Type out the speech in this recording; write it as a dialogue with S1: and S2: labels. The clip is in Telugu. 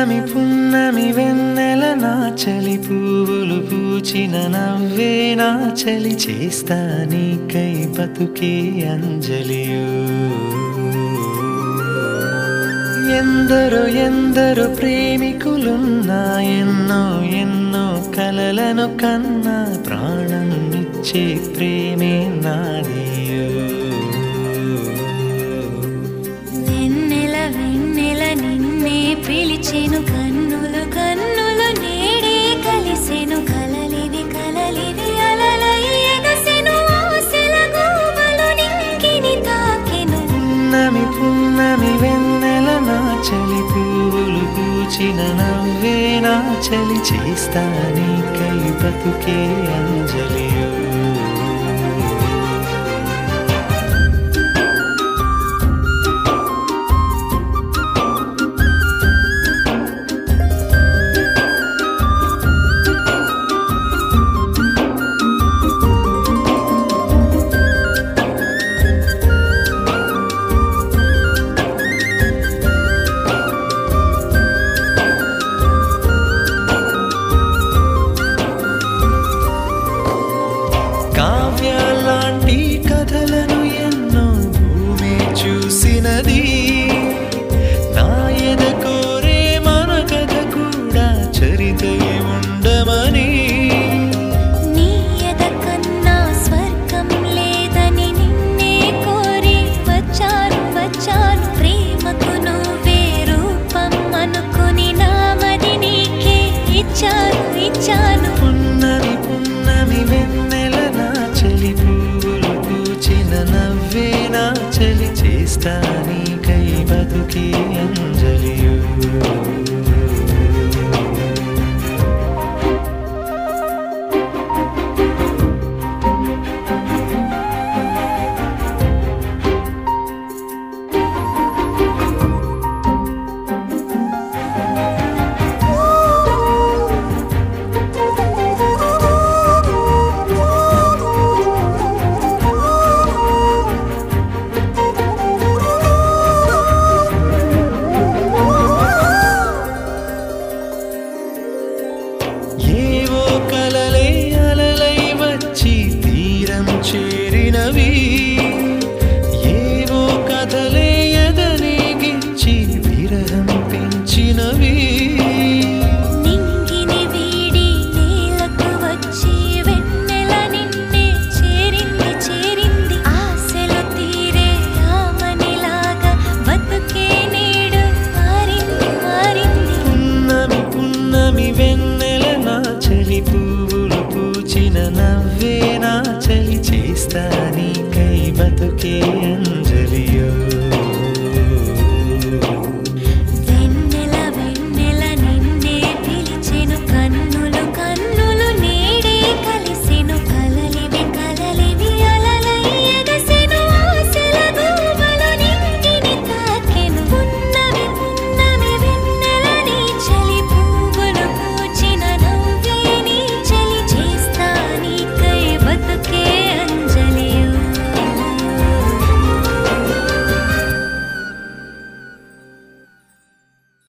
S1: పున్నమి పున్నమి వెన్నెల నా చలి పువ్వులు పూచిన నవ్వే నా చలి చేస్తా నీకై బతుకే అంజలియు ఎందరో ఎందరో ప్రేమికులున్నా ఎన్నో ఎన్నో కలలను కన్నా ప్రాణం ఇచ్చే ప్రేమే నాదియో
S2: వెన్నెల వెన్నెల నిన్నే పిలిచెను కన్నులు కన్నులు నేడే కలిసెను కలలిది కలలిది అలలై ఎగసెను ఆశల గోవలు నింగిని తాకెను
S1: పున్నమి పున్నమి వెన్నెల నా చలి పువ్వులు పూచిన నవ్వే నా చలి చేస్తా నీకై బతుకే అంజలియో కావ్యాలాంటి కథలను ఎన్నో భూమి చూసినది నా ఎద కోరే మన కథ కూడా చరితే ఉండమని
S2: నీ ఎద కన్నా స్వర్గం లేదని నిన్నే కోరి వచ్చాను వచ్చాను ప్రేమకు నువ్వే రూపం అనుకుని నామది నీకే ఇచ్చాను ఇచ్చాను
S1: పున్నమి పున్నమి వెన్నెల నా చలి పువ్వులు పూచిన నవ్వే నా చలి చేస్తా నీ